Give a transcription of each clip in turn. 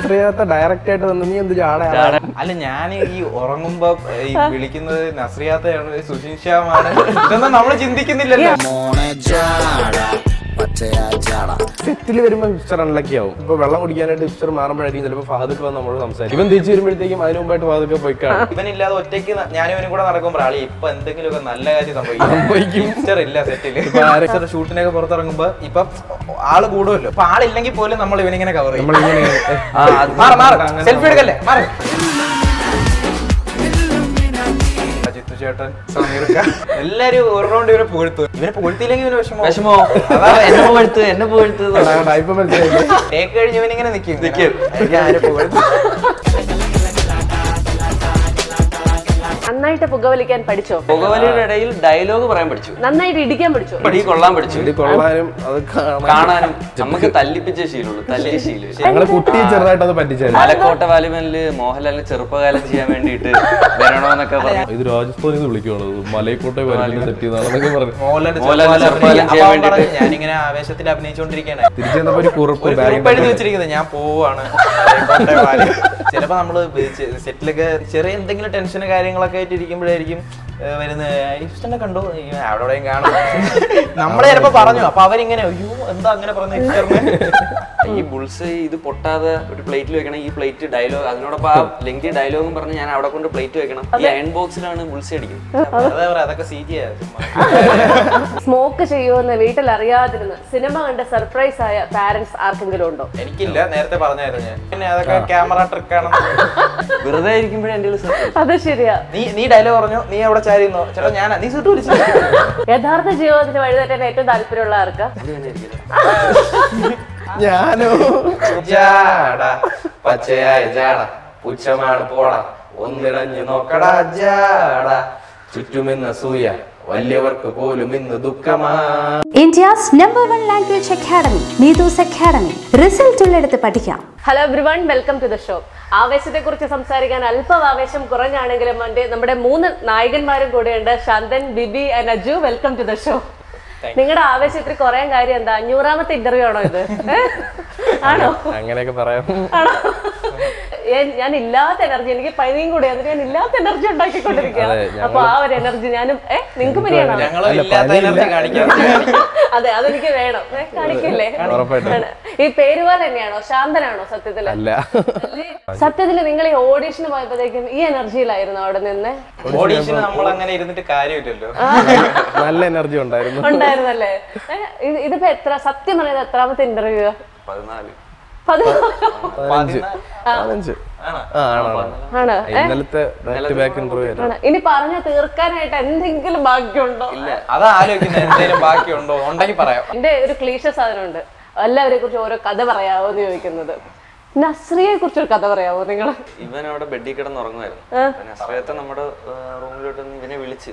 നസ്രിയാത്ത direct ആയിട്ട് വന്ന് നീ എന്ത് ചാടാ അല്ല ഞാൻ ഈ ഉറങ്ങുമ്പോ ഈ വിളിക്കുന്നത് നസ്രിയാത്തയാണ് സുഷിൻ ശ്യാമാണ് ഇതൊന്നും നമ്മൾ ചിന്തിക്കുന്നില്ലല്ലോ സെറ്റിൽ വരുമ്പോ ഹിസ്റ്റർ അൺലക്കി ആവും ഇപ്പൊ വെള്ളം കുടിക്കാനായിട്ട് ഹിസ്റ്റർ മാറുമ്പോഴായിരിക്കും ചിലപ്പോൾ ഫാദർക്ക് വന്ന് നമ്മളോട് സംസാരിക്കും ഇവൻ തിരിച്ചു വരുമ്പോഴത്തേക്കും അതിന് മുമ്പായിട്ട് ഫാദർക്ക് പോയി കാണും ഇവനില്ലാതെ ഒറ്റയ്ക്ക് ന- ഞാനും ഇവനും കൂടെ നടക്കുമ്പോൾ ആളി ഇപ്പൊ എന്തെങ്കിലുമൊക്കെ നല്ല കാര്യം സംഭവിക്കും Sister ഇല്ല സെറ്റില് സിസ്റ്റർ ഷൂട്ടിനൊക്കെ പുറത്തിറങ്ങുമ്പോ ഇപ്പൊ ആള് കൂടുമല്ലോ അപ്പൊ ആളില്ലെങ്കിൽ പോലും നമ്മൾ ഇവനിങ്ങനെ കവർ ചെയ്യും നമ്മളിങ്ങനെ മാറ് മാറ് സെൽഫി എടുക്കല്ലേ മാറ് അജിത്ത് ചേട്ടൻ സമീർ ഖാൻ, എല്ലാരും ഒരു റൗണ്ട് ഇവനെ പുകഴ്ത്തു ഇവനെ പുകഴ്ത്തിയില്ലെങ്കിൽ ഇവന് വിഷമം വിഷമോ എന്നെ പോഴ്ത്ത് എന്നെ പോഴ്ത്ത് ഇപ്പൊ മനസ്സിലായില്ലേ ടേക്ക് കഴിഞ്ഞ് ഇവനിങ്ങനെ നിൽക്കും ഞാൻ പുകഴ്ത്തു നന്നായിട്ട് പുകവലിക്കാൻ പഠിച്ചോ പുകവലിയുടെ ഇടയിൽ ഡയലോഗ് പറയാൻ പഠിച്ചു നന്നായിട്ട് ഇടിക്കാൻ പഠിച്ചോ പടി കൊള്ളാൻ പഠിച്ചു ഇത് കൊള്ളാനും അത് കാണാൻ കാണാനും നമുക്ക് തല്ലിപ്പിച്ച ശീലമുള്ളൂ തല്ലിയ ശീലം ഞങ്ങള് കുട്ടിയെ ചെറുതായിട്ട് അത് പറ്റിച്ചായിരുന്നു മലക്കോട്ട വാലിബനില് മോഹൻലാലിന് ചെറുപ്പകാലം ചെയ്യാൻ വേണ്ടിയിട്ട് വരണമെന്നൊക്കെ പറഞ്ഞു ഇത് രാജസ്ഥാനിൽ നിന്ന് വിളിക്കുവാണ് മലയക്കോട്ടെ വരുന്ന സെറ്റ് ചെയ്താണെന്നൊക്കെ പറഞ്ഞു മോഹൻലാലിന്റെ മോഹൻലാലിന്റെ ചെറുപ്പകാലം ചെറുപ്പകാലം ചെയ്യാൻ അപ്പൊ അവൻ വേണ്ടിയിട്ട്. പറഞ്ഞു, ഞാനിങ്ങനെ ആവേശത്തിൽ അഭിനയിച്ചുകൊണ്ടിരിക്കുകയാണ് തിരിച്ചു ചെന്നപ്പോ ഒരു കുറിപ്പ് ഒരു ബാഗിൽ ഗ്രൂപ്പ് എഴുതി വെച്ചിരിക്കുന്നത് ഞാൻ പോവാണ് ആയിക്കോട്ടെ, വാല്. ചിലപ്പോ നമ്മള് സെറ്റിലൊക്കെ ചെറിയ എന്തെങ്കിലും ടെൻഷന് കാര്യങ്ങളൊക്കെ ആയിട്ട് ഇരിക്കുമ്പോഴായിരിക്കും ഏഹ്, വരുന്നത് ഇഷ്ടനെ കണ്ടു ഇങ്ങനെ അവിടെ എവിടെയും കാണും നമ്മളെ ചിലപ്പോ പറഞ്ഞു അപ്പൊ അവരിങ്ങനെ അയ്യോ എന്താ അങ്ങനെ പറഞ്ഞു ഈ ബുൾസ് ഇത് പൊട്ടാതെ ഒരു പ്ലേറ്റിൽ വെക്കണം ഈ പ്ലേറ്റ് ഡയലോഗ് അതിനോടൊപ്പം ആ ലെങ്തി ഡയലോഗും പറഞ്ഞ് ഞാൻ അവിടെ കൊണ്ട് പ്ലേറ്റ് വെക്കണം ഈ അയൺ ബോക്സിലാണ് ബുൾസ് അടിക്കുന്നത് അതാ പറയാ അതൊക്കെ സി ജി സ്മോക്ക് ചെയ്യുമെന്ന് വീട്ടിൽ അറിയാതിരുന്ന് സിനിമ കണ്ട് സർപ്രൈസ് ആയ പാരന്റ്സ് ആർക്കെങ്കിലും ഉണ്ടോ എനിക്കില്ല നേരത്തെ പറഞ്ഞായിരുന്നു ഞാൻ പിന്നെ അതൊക്കെ ക്യാമറ ട്രിക്കാണെന്ന് വെറുതെ ഇരിക്കുമ്പോഴേ എൻ്റെ കയ്യിൽ surprise. അത് ശരിയാ നീ നീ ഡയലോഗ് പറഞ്ഞു നീ അവിടെ ചാരിന്നോ ചേട്ടാ ഞാനാ നീ സീട്ട് വിളിച്ചു യഥാർത്ഥ ജീവിതത്തിൽ വഴിതെറ്റാൻ ഏറ്റവും താല്പര്യമുള്ള ആർക്കാ അത് തന്നെ ഇരിക്കില്ല. ഞാനോ ജാട പച്ചയായ ജാട പുച്ഛമാണ് പോട ഒന്നിടഞ്ഞു നോക്കടാ ജാട ചുറ്റുമെന്ന സൂയ വലിയവർക്ക് പോലും ഇന്ന് ദുഃഖമാ India's number one language academy, Nidus Academy. Result ഉള്ളിടത്ത് പഠിക്കാം hello everyone welcome to the show ആവേശത്തെ കുറിച്ച് സംസാരിക്കാൻ അല്പം ആവേശം കുറഞ്ഞാണെങ്കിലും എൻ്റെ നമ്മുടെ മൂന്ന് നായകന്മാരും കൂടെയുണ്ട് Shanthan Bibi and Aju welcome to the show നിങ്ങളുടെ ആവേശത്തിൽ കുറയാൻ കാര്യം എന്താ അഞ്ഞൂറാമത്തെ ഇന്റർവ്യൂ ആണോ ഇത് ഏ? ആണോ അങ്ങനെയൊക്കെ പറയാം ആണോ ഞാൻ- ഞാൻ ഇല്ലാത്ത എനർജി എനിക്ക് പനിയും കൂടി അതിന് ഞാൻ ഇല്ലാത്ത എനർജി ഉണ്ടാക്കിക്കൊണ്ടിരിക്കുക അതെ, ഞങ്ങള് അപ്പൊ ആ ഒരു എനർജി ഞാനും ഏ നിങ്ങൾക്ക് പനിയാണോ ഞങ്ങൾ അല്ല, ഇല്ലാത്ത പനിയില്ല. എനർജി കാണിക്കാം അതെ അതെനിക്ക് വേണം ഏ, കാണിക്കില്ലേ ഉറപ്പായിട്ടും. ആണ്. ഈ പേരുവാൽ തന്നെയാണോ ശാന്തനാണോ സത്യത്തില് അല്ല സത്യത്തില് നിങ്ങൾ ഈ ഓഡീഷന് പോയപ്പോഴത്തേക്കും ഈ എനർജിയിലായിരുന്നു അവിടെ നിന്ന് ഓഡീഷന് നമ്മൾ അങ്ങനെ ഇരുന്നിട്ട് കാര്യമില്ലല്ലോ നല്ല എനർജി ഉണ്ടായിരുന്നു ഉണ്ടായിരുന്നല്ലേ ഏ, ഇത് ഇതിപ്പോ എത്ര സത്യം പറഞ്ഞത് എത്രാമത്തെ ഇന്റർവ്യൂ പതിനാല് പതിനഞ്ച് പതിനഞ്ച് ആണോ? ആ ആണോ ആണ് ഏ? ഇന്നലത്തെ ബാക്ക് ടു ബാക്ക് ഇന്റർവ്യൂ ആയിരുന്നു ആണ് ഇനി പറഞ്ഞു തീർക്കാനായിട്ട് എന്തെങ്കിലും ബാക്കിയുണ്ടോ അത് ആലോചിക്കുന്നത് എന്തെങ്കിലും ബാക്കിയുണ്ടോ ഉണ്ടെങ്കിൽ പറയാം എന്റെ ഒരു ക്ലീശ സാധനമുണ്ട് എല്ലാവരെ കുറിച്ച് ഓരോ കഥ പറയാവോ എന്ന് ചോദിക്കുന്നത് നസ്രിയെ കുറിച്ച് ഒരു കഥ പറയാവോ നിങ്ങൾ ഇവൻ അവിടെ ബെഡിൽ കിടന്ന് ഉറങ്ങുമായിരുന്നു അപ്പൊ നസ്രിയത്തെ നമ്മുടെ റൂമിലോട്ട് ഇവനെ വിളിച്ച്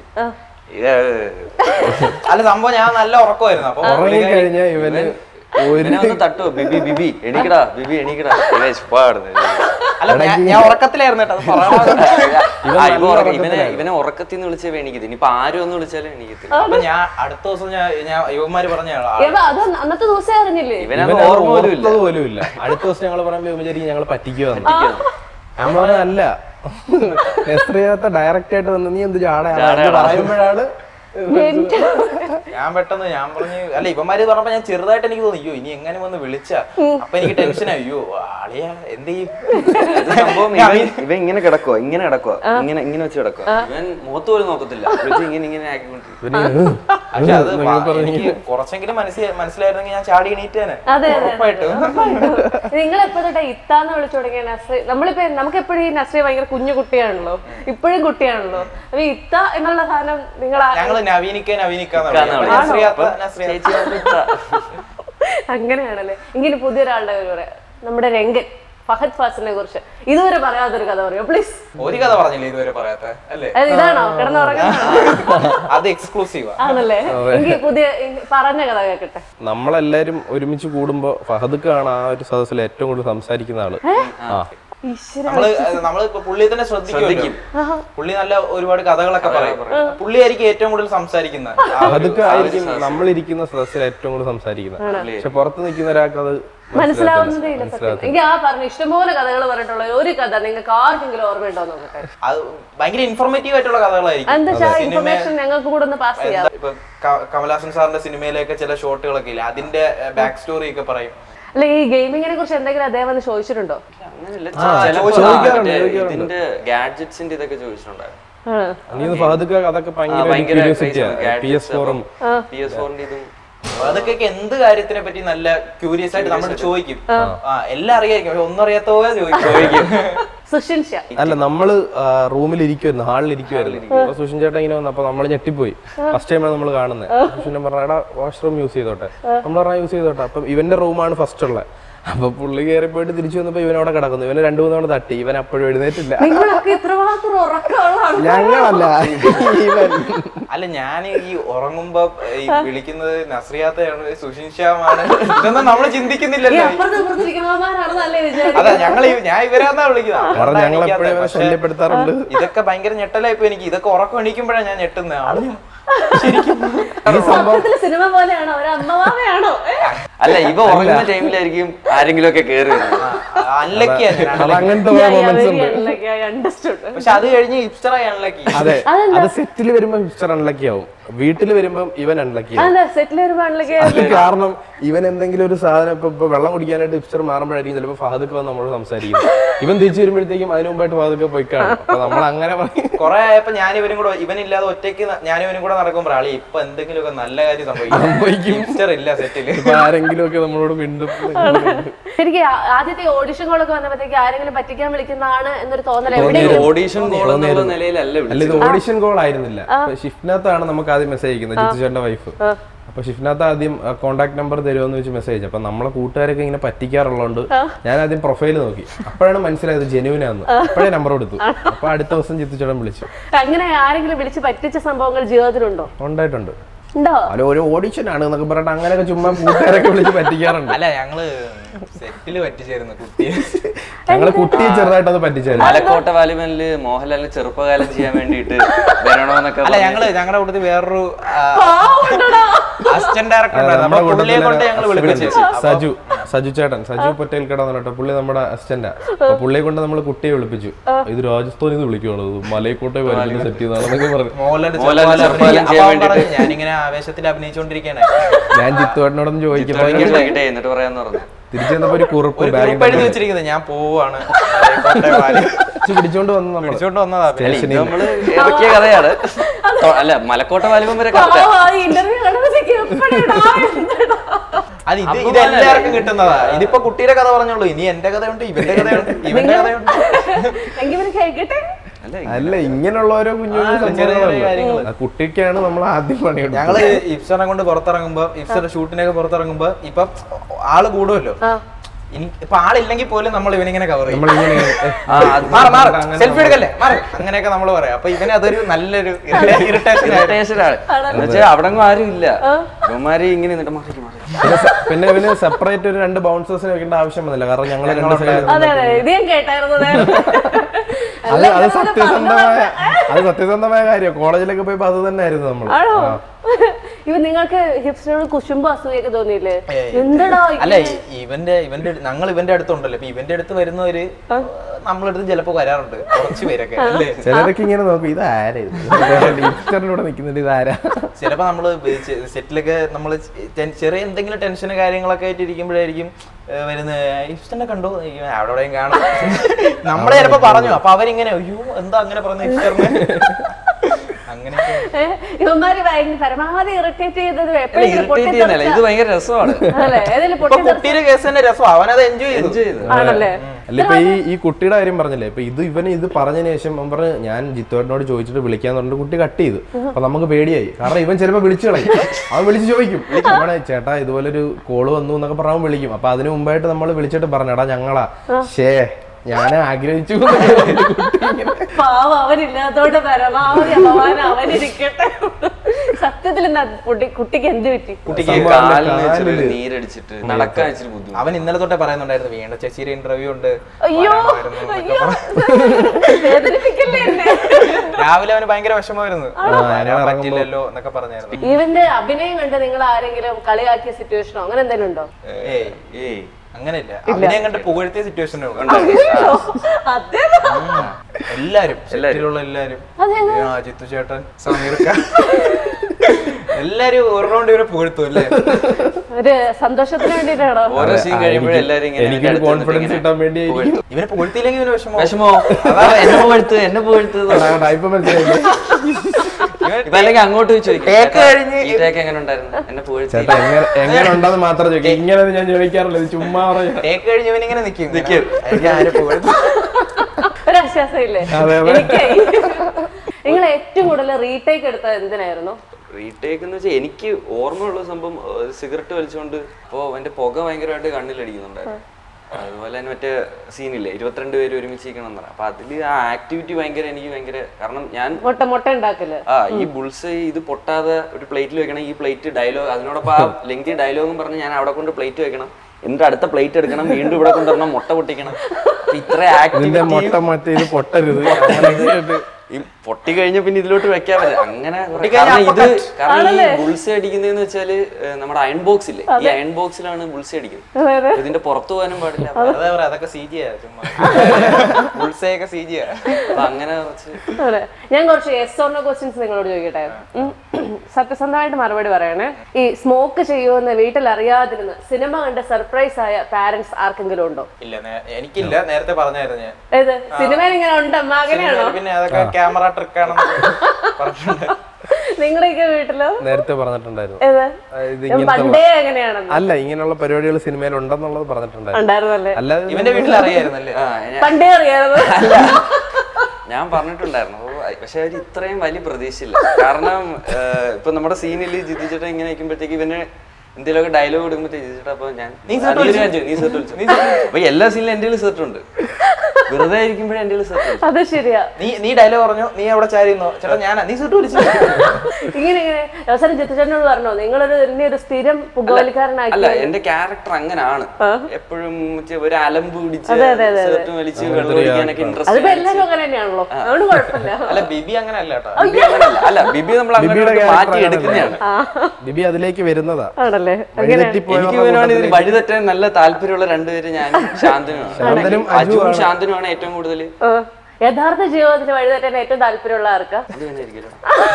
അല്ല സംഭവം ഞാൻ നല്ല ഉറക്കമായിരുന്നു അപ്പൊ ഉറങ്ങി കഴിഞ്ഞാൽ ഇവന് ഒരു ഇവനെ ഒന്ന് തട്ടുവോ ബിബി ബിബി എണീക്കടാ ബിബി എണീക്കടാ ഇവൻ ചുപ്പാടുന്നു അല്ല ഞാൻ- ഞാൻ ഉറക്കത്തിലായിരുന്നു കേട്ടോ അത് പറയണോ ആ, ഇവൻ ഉറക്ക- ഇവനെ ഇവനെ ഉറക്കത്തിൽ നിന്ന് വിളിച്ചേ എണീക്കത്തില്ല ഇനിയിപ്പൊ ആരും ഒന്ന് വിളിച്ചാലും എണീക്കത്തില്ല അപ്പൊ ഞാൻ അടുത്ത ദിവസം ഞാൻ ഞാൻ യുവന്മാര് പറഞ്ഞ ഏവാ അത് അന്നത്തെ ദിവസം അറിഞ്ഞില്ലേ ഇവനത് ഇവനത് ഓർമ്മ പോലും ഇല്ല ഓർത്തത് പോലും ഇല്ല അടുത്ത ദിവസം ഞങ്ങൾ പറയുമ്പോ വിചാരിക്കും ഞങ്ങൾ പറ്റിക്കുവാന്ന് ഞാൻ പറഞ്ഞ അല്ല നെസ്രിയാത്ത ഡയറക്റ്റ് ആയിട്ട് വന്ന് നീ എന്ത് ചാടാ പറയുമ്പോഴാണ് ഞാൻ പെട്ടെന്ന് ഞാൻ പറഞ്ഞു അല്ല ഇവന്മാര് പറഞ്ഞപ്പോ ഞാൻ ചെറുതായിട്ട് എനിക്ക് തോന്നി അയ്യോ ഇനി എങ്ങനെ വന്ന് വിളിച്ച അപ്പൊ എനിക്ക് ടെൻഷൻ അയ്യോ ആളിയാ എന്ത് ചെയ്യും ഇത് സംഭവം ഇവൻ ഇവൻ ഇങ്ങനെ കിടക്കുക ഇങ്ങനെ കിടക്കുക ഇങ്ങനെ ഇങ്ങനെ വെച്ച് കിടക്കുക ഇവൻ മുഖത്ത് പോലും നോക്കത്തില്ല വിളിച്ച് ഇങ്ങനെ ഇങ്ങനെ ആക്കിക്കൊണ്ടിരിക്കും ഇവന് പക്ഷെ അത് വ- എനിക്ക് കുറച്ചെങ്കിലും മനസ്സിലായി മനസ്സിലായിരുന്നെങ്കിൽ ഞാൻ ചാടി എണീറ്റേനെ അതെ അതെ ഉറപ്പായിട്ടും നിങ്ങൾ എപ്പോഴാ ഇത്താന്ന് വിളിച്ചു തുടങ്ങിയ നസ്രി നമ്മളിപ്പോ നമുക്ക് എപ്പോഴും ഈ നസ്രി ഭയങ്കര കുഞ്ഞു കുട്ടിയാണല്ലോ ഇപ്പോഴും കുട്ടിയാണല്ലോ അപ്പൊ ഇത്ത എന്നുള്ള സാധനം നിങ്ങൾ ഞങ്ങള് നവീനിക്ക നവീനിക്കാന്ന് ഇക്കാന്നാ വിളിക്കുന്നത്. വിളിക്കുന്നത്. നസ്രിയാത്ത, അപ്പം നസ്രിയാത്ത. ചേച്ചി വന്ന് ഇത്ത. അങ്ങനെയാണല്ലേ ഇങ്ങനെ പുതിയൊരാളുടെ ഒരു പറയാം നമ്മുടെ രംഗൻ ഫഹദ് ഫാസിനെ കുറിച്ച് ഇതുവരെ പറയാത്തൊരു കഥ പറയോ പ്ലീസ് ഒരു കഥ പറഞ്ഞില്ലേ ഇതുവരെ പറയാത്ത അല്ലേ ഇതാണോ കിടന്നുറങ്ങുന്നതാണോ അത് എക്സ്ക്ലൂസീവാ ആണല്ലേ എനിക്ക് പുതിയ എനിക്ക് പറഞ്ഞ കഥ കേൾക്കട്ടെ നമ്മളെല്ലാരും ഒരുമിച്ച് കൂടുമ്പോ ഫഹദ്ക്കാണ് ആ ഒരു സദസ്സിൽ ഏറ്റവും കൂടുതൽ സംസാരിക്കുന്ന ആള് ആ ഈശ്വര നമ്മള് നമ്മള് ഇപ്പൊ പുള്ളി തന്നെ ശ്രദ്ധിക്കും പുള്ളി നല്ല ഒരുപാട് കഥകളൊക്കെ പറയും പുള്ളി ആയിരിക്കും ഏറ്റവും കൂടുതൽ സംസാരിക്കുന്നത് ഫഹദ്ക്ക് ആയിരിക്കും നമ്മളിരിക്കുന്ന സദസ്സിൽ ഏറ്റവും കൂടുതൽ സംസാരിക്കുന്നത് പക്ഷെ പുറത്ത് നിൽക്കുന്ന ഒരാൾക്ക് അത് മനസ്സിലാവുന്നതേ ഇല്ല സത്യം എനിക്ക് ആ പറഞ്ഞു ഇഷ്ടംപോലെ കഥകൾ പറഞ്ഞിട്ടുള്ള ഒരു കഥ നിങ്ങൾക്ക് ആർക്കെങ്കിലും ഓർമ്മയുണ്ടോ എന്ന് നോക്കട്ടെ അത് ഭയങ്കര ഇൻഫോർമേറ്റീവ് ആയിട്ടുള്ള കഥകളായിരിക്കും എന്താ സിനിമ ഇൻഫർമേഷൻ ഞങ്ങൾക്ക് കൂടെ ഒന്ന് പാസ് ചെയ്യാം എന്താ ഇപ്പൊ ക- കമലഹാസൻ സാറിന്റെ സിനിമയിലൊക്കെ ചില ഷോട്ടുകളൊക്കെ ഇല്ല അതിന്റെ ബാക്ക് സ്റ്റോറി ഒക്കെ പറയും അല്ല ഈ ഗെയിമിങ്ങിനെ കുറിച്ച് എന്തെങ്കിലും അദ്ദേഹം വന്ന് ചോദിച്ചിട്ടുണ്ടോ അങ്ങനെയല്ല ആ, ചിലപ്പോ ചോദിക്കാറുണ്ട്, മറ്റേ ചോദിക്കാറുണ്ട്. ഇതിന്റെ ഗാഡ്ജറ്റ്സിന്റെ ഇതൊക്കെ ചോദിച്ചിട്ടുണ്ടായിരുന്നു ആണ്. നീ ഫഹദ് അതൊക്കെ ആ, ഭയങ്കര ഭയങ്കര ക്യൂരിയോസിറ്റിയാണ് പി എസ് ഫോറും പി എസ് ഫോറിന്റെ ഇതും അപ്പൊ അതൊക്കെ എന്ത് കാര്യത്തിനെ പറ്റി നല്ല ക്യൂരിയസ് ആയിട്ട് നമ്മൾ ചോദിക്കും ആ എല്ലാം അറിയായിരിക്കും പക്ഷെ ഒന്നും അറിയാത്ത പോലെ ചോദിക്കും സുഷിൻ ഷാ അല്ല നമ്മള് റൂമിൽ ഇരിക്കുമായിരുന്നു ഹാളിൽ ഇരിക്കുമായിരുന്നു അപ്പൊ സുഷിൻ ചേട്ടൻ ഇങ്ങനെ വന്നു അപ്പൊ നമ്മൾ ഞെട്ടിപ്പോയി ഫസ്റ്റ് ടൈമാണ് നമ്മൾ കാണുന്നത് സുഷിൻ പറഞ്ഞ എടാ വാഷ്റൂം യൂസ് ചെയ്തോട്ടെ നമ്മൾ പറഞ്ഞാൽ യൂസ് ചെയ്തോട്ടെ അപ്പൊ ഇവന്റെ റൂമാണ് ഫസ്റ്റ് ഉള്ളത് അപ്പൊ പുള്ളി കയറി പോയിട്ട് തിരിച്ചു വന്നപ്പോ ഇവനവിടെ കിടക്കുന്നു ഇവന് രണ്ടു മൂന്ന് തവണ തട്ടി ഇവൻ അപ്പോഴും എഴുന്നേറ്റില്ല നിങ്ങളൊക്കെ ഇത്രമാത്രം ഉറക്കമുള്ളതാണ് ഞങ്ങളല്ല ഇവൻ അല്ല ഞാൻ ഈ ഉറങ്ങുമ്പോ ഈ വിളിക്കുന്നത് നസ്രിയാത്തയാണ് സുഷിൻ ശ്യാമാണ് ഇതൊന്നും നമ്മൾ ഈ ചിന്തിക്കുന്നില്ലല്ലോ അപ്പുറത്ത് ഇപ്പുറത്ത് ഇരിക്കുന്നവന്മാരാണെന്നല്ലേ വിചാരിക്കുന്നത് അതാ ഞങ്ങൾ ഞാൻ ഇവരാന്നാ വിളിക്കുന്നത് കാരണം ഞങ്ങൾ അതുകൊണ്ടാ എപ്പോഴും എനിക്കത് ഇവനെ പക്ഷേ ശല്യപ്പെടുത്താറുണ്ട് ഇതൊക്കെ ഭയങ്കര ഞെട്ടലായിപ്പോ എനിക്ക് ഇതൊക്കെ ഉറക്കം എണീക്കുമ്പോഴാണ് ഞാൻ ഞെട്ടുന്നത് ആള് ഈ സംഭവം സത്യത്തില് സിനിമ പോലെയാണോ ഒരു അമ്മമാവയാണോ അല്ല ഇവ ഉറങ്ങുന്ന ടൈമിലായിരിക്കും ആരെങ്കിലും ഒക്കെ കയറി വരുന്നത് അൺലക്കിയാ അത് അങ്ങനത്തെ മൊമെന്റ്സ് ഉണ്ട് അണ്ടർസ്റ്റുഡ് പക്ഷെ അത് കഴിഞ്ഞ് ഹിപ്സ്റ്ററായി അൺലക്കി അതെ അത് സെറ്റിൽ വരുമ്പോ ഹിസ്റ്റർ അൺലക്കി ആവും വീട്ടിൽ വരുമ്പം ഇവൻ അൺലക്കി ആവും അല്ല സെറ്റിൽ വരുമ്പോ ആണല്ലേ അത് കാരണം ഇവൻ എന്തെങ്കിലും ഒരു സാധനം ഇപ്പൊ ഇപ്പൊ വെള്ളം കുടിക്കാനായിട്ട് ഹിപ്സ്റ്റർ മാറുമ്പോഴായിരിക്കും ചിലപ്പോൾ ഫഹദൊക്കെ വന്ന് നമ്മളോട് സംസാരിക്കുന്നത് ഇവൻ തിരിച്ചു വരുമ്പോഴത്തേക്കും അതിന് മുമ്പായിട്ട് ഫഹദൊക്കെ പോയി കാണും അപ്പൊ നമ്മൾ അങ്ങനെ പറയും കൊറേ ആയപ്പോ ഞാൻ ഇവനും കൂടെ ഇവനില്ലാതെ ഒറ്റയ്ക്ക് ന- ഞാനും ഇവനും കൂടെ നടക്കുമ്പോൾ ആളി ഇപ്പൊ എന്തെങ്കിലുമൊക്കെ നല്ല കാര്യം സംഭവിക്കും ഹിപ്സ്റ്റർ ഇല്ല സെറ്റില് ഇപ്പൊ ആരെങ്കിലും ഒക്കെ നമ്മളോട് മിണ്ടും ശരിക്കും ആ- ആദ്യത്തെ ഓഡിഷൻ കോളൊക്കെ വന്നപ്പോഴത്തേക്ക് ആരെങ്കിലും പറ്റിക്കാൻ വിളിക്കുന്നതാണ് എന്നൊരു തോന്നൽ എവിടെയും ഓഡീഷൻ കോൾ എന്നുള്ള നിലയിലല്ല അല്ല ഇത് വിളിച്ചത് ഓഡിഷൻ കോൾ ആയിരുന്നില്ല ഷിഫ്റ്റിനകത്താണ് നമുക്ക് ആദ്യം മെസ്സേജ് അയക്കുന്നത് ജിത്തു ചേട്ടന്റെ വൈഫ് അപ്പൊ ഷിഫ്റ്റിനകത്ത് ആദ്യം കോൺടാക്ട് നമ്പർ തരുമെന്ന് വെച്ച് മെസ്സേജ് അപ്പൊ നമ്മളെ കൂട്ടുകാരൊക്കെ ഇങ്ങനെ പറ്റിക്കാറുള്ളതുകൊണ്ട് ഞാൻ ആദ്യം പ്രൊഫൈൽ നോക്കി അപ്പോഴാണ് മനസ്സിലായത് ജെനുവിനാന്ന് അപ്പോഴേ നമ്പർ കൊടുത്തു അപ്പൊ അടുത്ത ദിവസം ജിത്തു ചേട്ടൻ വിളിച്ചു അങ്ങനെ ആരെങ്കിലും വിളിച്ച് പറ്റിച്ച സംഭവങ്ങൾ ജീവിതത്തിലുണ്ടോ ഉണ്ടായിട്ടുണ്ട് ഉണ്ടോ അല്ല ഒരു ഓഡിഷൻ ആണ് എന്നൊക്കെ പറഞ്ഞിട്ട് അങ്ങനെയൊക്കെ ചുമ്മാ കൂട്ടുകാരൊക്കെ വിളിച്ച് പറ്റിക്കാറുണ്ട് അല്ല ഞങ്ങള് സെറ്റില് പറ്റിച്ചായിരുന്നു കുട്ടിയെ ഞങ്ങള് കുട്ടിയെ ചെറുതായിട്ടത് പറ്റിച്ചായിരുന്നു മലക്കോട്ട വാലിബനില് മോഹൻലാലിന് ചെറുപ്പകാലം ചെയ്യാൻ വേണ്ടിയിട്ട് വരണോന്നൊക്കെ അല്ല പറഞ്ഞ് ഞങ്ങള് ഞങ്ങളുടെ കൂട്ടത്തിൽ വേറൊരു അസിസ്റ്റന്റ് ഡയറക്ടർ ഉണ്ടായിരുന്നു നമ്മുടെ അപ്പൊ പുള്ളിയെ കൊണ്ട് ഞങ്ങൾ വിളിപ്പിച്ചു കൂട്ടത്തില് സജു സജു ചേട്ടൻ സജു പട്ടേൽ കട കേട്ടോ പുള്ളി നമ്മുടെ അസിസ്റ്റന്റാ അപ്പൊ പുള്ളിയെ കൊണ്ട് നമ്മൾ കുട്ടിയെ വിളിപ്പിച്ചു ഇത് രാജസ്ഥാനിൽ നിന്ന് വിളിക്കുവാണ് ഇത് മലയക്കോട്ടെ വരുന്ന സെറ്റ് ചെയ്താണെന്നൊക്കെ പറഞ്ഞു മോഹൻലാലിന്റെ മോഹൻലാലിന്റെ ചെറുപ്പകാലം ചെറുപ്പകാലം ചെയ്യാൻ അപ്പൊ അവൻ പറഞ്ഞു, ഞാനിങ്ങനെ ആവേശത്തിൽ അഭിനയിച്ചുകൊണ്ടിരിക്കുകയാണ് ഞാൻ ജിത്തുവേട്ടനോടൊന്നും ചോദിക്കുമ്പോൾ ചോദിക്കട്ടെ എന്നിട്ട് പറയാന്ന് പറഞ്ഞു തിരിച്ചു വന്നപ്പോ ഒരു കുറിപ്പ് ഒരു ബാഗിൽ കുറിപ്പ് എഴുതി വെച്ചിരിക്കുന്നത് ഞാൻ പോവാണ് മലയക്കോട്ടെ വാലി. പിടിച്ചോണ്ട് വന്നു നമ്മൾ വിളിച്ചോണ്ട് വന്നതാ പിന്നെ. ഇത് നമ്മള് ഇറക്കിയ കഥയാണ് അല്ല മലക്കോട്ട വാലിബൻ വരെ കറക്റ്റ് ഇന്റർവ്യൂ കണ്ടപ്പോഴത്തേക്ക് എപ്പടിടാ, എന്തെടാ? അത് ഇത് ഇത് എല്ലാവർക്കും കിട്ടുന്നതാ ഇതിപ്പോ കുട്ടിയുടെ കഥ പറഞ്ഞോളൂ ഇനി എന്റെ കഥയുണ്ട് ഇവന്റെ കഥയുണ്ട് ഇവന്റെ കഥയുണ്ട് എങ്കിൽ ഇവര് കേൾക്കട്ടെ അല്ല അല്ല ഇങ്ങനെയുള്ള ഓരോ കുഞ്ഞു കുഞ്ഞു ചെറിയ ചെറിയ സംഭവങ്ങളല്ലേ കാര്യങ്ങള്. ആ കുട്ടിക്കാണ് നമ്മൾ ആദ്യം പണിയെടുത്തത് ഞങ്ങള് ഇപ്സറിനെ കൊണ്ട് പുറത്തിറങ്ങുമ്പോ ഇപ്സറുടെ ഷൂട്ടിനൊക്കെ പുറത്തിറങ്ങുമ്പോ ഇപ്പൊ ആള് കൂടുമല്ലോ ആ. ഇനി ഇപ്പൊ ആളില്ലെങ്കിൽ പോലും നമ്മൾ ഇവനിങ്ങനെ കവർ ചെയ്യും നമ്മളിങ്ങനെ ആ, അത് മാറ് മാറ് സെൽഫി എടുക്കല്ലേ മാറ് അങ്ങനെയൊക്കെ നമ്മൾ പറയാം അപ്പൊ ഇവന് അതൊരു നല്ലൊരു ഇറിറ്റേഷൻ ഇറിറ്റേഷനാണ് എന്നുവെച്ചാൽ അവിടെ ആരും ഇല്ല ഇവന്മാര് ഇങ്ങനെ നിന്നിട്ട് മാറി മാറി പിന്നെ സ- പിന്നെ ഇവന് സെപ്പറേറ്റ് ഒരു രണ്ട് ബൗൺസേഴ്സിനെ വെക്കേണ്ട ആവശ്യം വന്നില്ല കാരണം ഞങ്ങൾ രണ്ട് സൈഡിൽ അതെ അതെ ഇത് ഞാൻ കേട്ടായിരുന്നു അത് അത് സത്യസന്ധമായ അത് സത്യസന്ധമായ കാര്യം കോളേജിലൊക്കെ പോയപ്പോ അത് തന്നെ ആയിരുന്നു നമ്മൾ ആണോ ഇവ നിങ്ങൾക്ക് ഹിപ്സിനോട് കുശുമ്പോ അസൂയൊക്കെ തോന്നിയില്ലേ ഏയ്. എന്തടാ അല്ല ഇവന്റെ ഇവന്റെ ഞങ്ങൾ ഇവന്റെ അടുത്തുണ്ടല്ലോ ഇപ്പൊ ഇവന്റെ അടുത്ത് വരുന്നവര് നമ്മളടുത്ത് ചിലപ്പോ വരാറുണ്ട് കുറച്ച് പേരൊക്കെ അല്ലേ ചിലരൊക്കെ ഇങ്ങനെ നോക്കും ഇത് ആരാ ഈസ്റ്ററിലൂടെ നിൽക്കുന്നുണ്ട് ഇത് ആരാ ചിലപ്പോ നമ്മള് സെറ്റിലൊക്കെ നമ്മൾ ചെറിയ എന്തെങ്കിലും ടെൻഷന് കാര്യങ്ങളൊക്കെ ആയിട്ട് ഇരിക്കുമ്പോഴായിരിക്കും ഏഹ് വരുന്ന ഇഷ്ടനെ കണ്ടു ഈ അവിടെ എവിടെയും കാണും നമ്മളെ ചിലപ്പോ പറഞ്ഞു അപ്പൊ അവരിങ്ങനെ അയ്യോ എന്താ അങ്ങനെ പറഞ്ഞു ഇഷ്ടറിന് അങ്ങനെയൊക്കെ ഏ, ഇവന്മാര് ഭയങ്കര പരമാവധി ഇറിറ്റേറ്റ് ചെയ്തത് എപ്പോഴും ഇറിറ്റേറ്റ് ചെയ്യുന്നല്ല ഇത് ഭയങ്കര രസമാണ് അല്ലേ ഏതെങ്കിലും ഇപ്പൊ പൊട്ടി കുട്ടിയുടെ കേസ് തന്നെ രസം അവനത് എൻജോയ് ചെയ്തു എൻജോയ് ചെയ്ത് ആണല്ലേ അല്ല ഇപ്പൊ ഈ ഈ കുട്ടിയുടെ കാര്യം പറഞ്ഞില്ലേ ഇപ്പൊ ഇത് ഇവന് ഇത് പറഞ്ഞതിന് ശേഷം അവൻ പറഞ്ഞു ഞാൻ ജിത്തോട്ടിനോട് ചോദിച്ചിട്ട് വിളിക്കാന്ന് പറഞ്ഞിട്ട് കുട്ടി കട്ട് ചെയ്തു അപ്പൊ നമുക്ക് പേടിയായി കാരണം ഇവൻ ചിലപ്പോ വിളിച്ചു കളയും അവൻ വിളിച്ച് ചോദിക്കും നമ്മുടെ ചേട്ടാ ഇതുപോലെ ഒരു കോള് വന്നു എന്നൊക്കെ പറഞ്ഞാൽ അവൻ വിളിക്കും അപ്പൊ അതിന് മുമ്പായിട്ട് നമ്മൾ വിളിച്ചിട്ട് പറഞ്ഞടാ ഞങ്ങളാ ഷേ ഞാൻ ആഗ്രഹിച്ചു എന്നൊക്കെ പറഞ്ഞിട്ട് കുട്ടി ഇങ്ങനെ പാവം അവനില്ലാത്തോണ്ട് പരമാവധി അപമാനം അവനിരിക്കട്ടെ സത്യത്തിൽ എന്താ കുട്ടി കുട്ടിക്ക് എന്ത് പറ്റി കുട്ടിക്ക് സംഭവം കാലിന് കാലില് ചെറിയ നീരടിച്ചിട്ട് നടക്കാൻ ഇച്ചിരി ബുദ്ധിമുട്ട് അവൻ ഇന്നലെ തൊട്ടേ പറയുന്നുണ്ടായിരുന്നു വീണ ചേച്ചിയുടെ ഇന്റർവ്യൂ ഉണ്ട് അയ്യോ വരണമായിരുന്നു എന്നൊക്കെ അയ്യോ പറഞ്ഞു. വേദനിപ്പിക്കല്ലേ എന്നെ രാവിലെ അവന് ഭയങ്കര വിഷമമായിരുന്നു വരാൻ ഞാൻ പറ്റില്ലല്ലോ എന്നൊക്കെ പറഞ്ഞായിരുന്നു ഇവന്റെ അഭിനയം കണ്ട് നിങ്ങൾ ആരെങ്കിലും കളിയാക്കിയ സിറ്റുവേഷനോ അങ്ങനെ എന്തെങ്കിലും ഉണ്ടോ ഏയ് ഏയ് അങ്ങനെയില്ല അഭിനയം കണ്ട് പുകഴ്ത്തിയ സിറ്റുവേഷനേ ഉള്ളൂ അതെ എല്ലാരും സെറ്റിലുള്ള എല്ലാരും ആ, ജിത്തു ചേട്ടൻ സമീർ ഖാൻ എല്ലാരും ഒരു റൗണ്ട് ഇവരെ പുകഴ്ത്തും അല്ലേ ഒരു സന്തോഷത്തിന് വേണ്ടിട്ടാണോ ഓരോ സീൻ കഴിയുമ്പോഴും എല്ലാരും ഇങ്ങനെ എനിക്കൊരു അടുത്ത് വന്നിട്ട് കോൺഫിഡൻസ് ഇങ്ങനെ കിട്ടാൻ വേണ്ടിയായിരിക്കും ഇവനെ പുകഴ്ത്തിയില്ലെങ്കിൽ ഇവന് വിഷമം വിഷമോ അതാ എന്നെ പോഴ്ത്ത് എന്നെ പോഴ്ത്ത് ഇപ്പൊ മനസ്സിലായില്ലേ ഇപ്പൊ അല്ലെങ്കിൽ അങ്ങോട്ട് ചോദിക്കും ടേക്ക് ചേട്ടാ, കഴിഞ്ഞ് ഈ ടേക്ക് എങ്ങനെ ഉണ്ടായിരുന്നു എന്നെ പോഴ്ത്തി ചേട്ടാ എങ്ങനെ എങ്ങനെ ഉണ്ടെന്ന് മാത്രം ചോദിക്കാം ഇങ്ങനെ ഞാൻ ചോദിക്കാറില്ല ഇത് ചുമ്മാ പറയാ ടേക്ക് കഴിഞ്ഞ് ഇവനിങ്ങനെ നിൽക്കും എനിക്ക് ആരെ പുകഴ്ത്തും ഒരാശ്വാസം ഇല്ലേ അതെ, അതെ. എനിക്ക് നിങ്ങൾ ഏറ്റവും കൂടുതൽ റീടേക്ക് എടുത്തത് എന്തിനായിരുന്നു റീടേക്ക് എന്ന് വെച്ചാൽ എനിക്ക് ഓർമ്മയുള്ള സംഭവം സിഗരറ്റ് വലിച്ചുകൊണ്ട് ഇപ്പോ എന്റെ പുക ഭയങ്കരമായിട്ട് കണ്ണിലടിക്കുന്നുണ്ടായിരുന്നു അതുപോലെ തന്നെ മറ്റേ സീനില്ലേ ഇരുപത്തിരണ്ട് പേര് ഒരുമിച്ച് നിൽക്കണം എന്ന് അപ്പൊ അതില് ആ ആക്ടിവിറ്റി ഭയങ്കര എനിക്ക് ഭയങ്കര കാരണം ഞാൻ മുട്ട മുട്ട ഉണ്ടാക്കല് ആ ഈ ബുൾസ് ഇത് പൊട്ടാതെ ഒരു പ്ലേറ്റിൽ വെക്കണം ഈ പ്ലേറ്റ് ഡയലോഗ് അതിനോടൊപ്പം ആ ലെങ്തി ഡയലോഗും പറഞ്ഞ് ഞാൻ അവിടെ കൊണ്ട് പ്ലേറ്റ് വെക്കണം എന്നിട്ട് അടുത്ത പ്ലേറ്റ് എടുക്കണം വീണ്ടും ഇവിടെ കൊണ്ടുവരണം മുട്ട പൊട്ടിക്കണം അപ്പൊ ഇത്ര ഇതിന്റെ ആക്ടിവിറ്റി മുട്ട മറ്റേ ഇത് പൊട്ടരുത് അങ്ങനെയൊക്കെ ആയിട്ട്. ഈ പൊട്ടി കഴിഞ്ഞ പിന്നെ ഇതിലോട്ട് വെക്കാൻ പറ്റില്ല അങ്ങനെ കുറെ- പൊട്ടിക്കഴിഞ്ഞാ കാരണം ഇത് അപ്പൊ കാരണം ഈ ബുൾസി അടിക്കുന്നതെന്ന് വെച്ചാല് ഏഹ്, നമ്മുടെ അയൺ ബോക്സ് ഇല്ലേ ഈ അയൺ ബോക്സിലാണ് ബുൾസി അടിക്കുന്നത് അതെ. ഇതിന്റെ പുറത്തു പോകാനും പാടില്ല അതാ പറയാ അതൊക്കെ സി ജിയാ ചുമ്മാ ഉത്സയൊക്കെ സി ജിയാ അപ്പൊ അങ്ങനെ കുറച്ച് അതെ ഞാൻ കുറച്ച് എസ് ഓർണോ ക്വസ്റ്റ്യൻസ് നിങ്ങളോട് ചോദിക്കട്ടെ ഉം. സത്യസന്ധമായിട്ട് മറുപടി പറയണേ ഈ സ്മോക്ക് ചെയ്യുമെന്ന് വീട്ടിൽ അറിയാതിരുന്ന് സിനിമ കണ്ട് സർപ്രൈസ് ആയ പാരന്റ്സ് ആർക്കെങ്കിലും ഉണ്ടോ ഇല്ല നേ- എനിക്കില്ല നേരത്തെ പറഞ്ഞായിരുന്നു ഞാൻ ഏത് സിനിമയിൽ ഇങ്ങനെ ഉണ്ട് അമ്മ അങ്ങനെയാണോ സിനിമയിൽ പിന്നെ അതൊക്കെ ക്യാമറ ട്രിക്കാണെന്ന് പറഞ്ഞിട്ടുണ്ട് നിങ്ങളുടെയൊക്കെ വീട്ടിലോ നേരത്തെ പറഞ്ഞിട്ടുണ്ടായിരുന്നു ഏത് ആ, ഇത് ഞാൻ ഇങ്ങനത്തെ പണ്ടേ എങ്ങനെയാണെന്ന് അല്ല ഇങ്ങനെയുള്ള പരിപാടികൾ സിനിമയിൽ ഉണ്ടെന്നുള്ളത് പറഞ്ഞിട്ടുണ്ടായിരുന്നു ഉണ്ടായിരുന്നല്ലേ അല്ലാതെ ഇവന്റെ വീട്ടിൽ അറിയായിരുന്നല്ലേ ആ, ഞാൻ- പണ്ടേ അറിയാമോ ഞാൻ പറഞ്ഞിട്ടുണ്ടായിരുന്നു അപ്പൊ പക്ഷെ അവർ ഇത്രയും വലിയ പ്രതീക്ഷയില്ല കാരണം ഏഹ്, ഇപ്പൊ നമ്മുടെ സീനിൽ ജിതിച്ചേട്ടൻ ഇങ്ങനെ നിൽക്കുമ്പോഴത്തേക്ക് ഇവന് എന്തെങ്കിലുമൊക്കെ ഡയലോഗ് കൊടുക്കുമ്പോഴത്തേക്ക് ജിതിച്ചേട്ടാ അപ്പൊ ഞാൻ നീ shirt അനിയന് ഞാൻ ചോ- നീ സെർട്ട് വിളിച്ചു അപ്പൊ എല്ലാ സീനിലും എന്റെ സെർട്ട് ഉണ്ട് വെറുതെ ഇരിക്കുമ്പോഴേ എന്റെ സെർട്ട് ഉണ്ട് അത് ശരിയാ നീ നീ ഡയലോഗ് പറഞ്ഞു നീ അവിടെ ചാരിന്നോ ചേട്ടാ ഞാനാ നീ സൂട്ട് വിളിച്ചു ഇങ്ങനെ ഇങ്ങനെ അവസാനം ജിത്തുചേട്ടനോട് പറഞ്ഞോ നിങ്ങളൊരു എന്നെ ഒരു സ്ഥിരം പുകവലിക്കാരനാക്കി അല്ല എന്റെ ക്യാരക്ടർ അങ്ങനെയാണ് എപ്പോഴും മറ്റേ ഒരു അലമ്പ് പിടിച്ച് അതെ, അതെ, അതെ, സെർട്ട് വലിച്ച് വെള്ളം ഒഴിക്കാനൊക്കെ അതിപ്പോ ഇൻട്രസ്റ്റ് എല്ലാരും അങ്ങനെ തന്നെയാണല്ലോ അതുകൊണ്ട് കുഴപ്പമില്ല അല്ല ബിബി അങ്ങനെ അല്ല കേട്ടോ ബിബി അങ്ങനല്ല അല്ല ബിബി നമ്മൾ ബിബിയുടെ അങ്ങോട്ട് character മാറ്റി അങ്ങനെയല്ല. എടുക്കുന്നതാണ് ബിബി അതിലേക്ക് വരുന്നതാ ആണല്ലേ വഴിതെറ്റിപ്പോയ എനിക്ക് ഇവനോട് ഇതിന് വഴി തെറ്റാൻ നല്ല താല്പര്യമുള്ള രണ്ടുപേര് ഞാനും ശാന്തനുമാണ് ശാന്തനും അജുവും ശാന്തനുമാണ് ഏറ്റവും കൂടുതൽ ആ, യഥാർത്ഥ ജീവിതത്തിൽ വഴിതെറ്റാൻ ഏറ്റവും താല്പര്യമുള്ള ആർക്കാ അത് തന്നെ ആയിരിക്കുമല്ലോ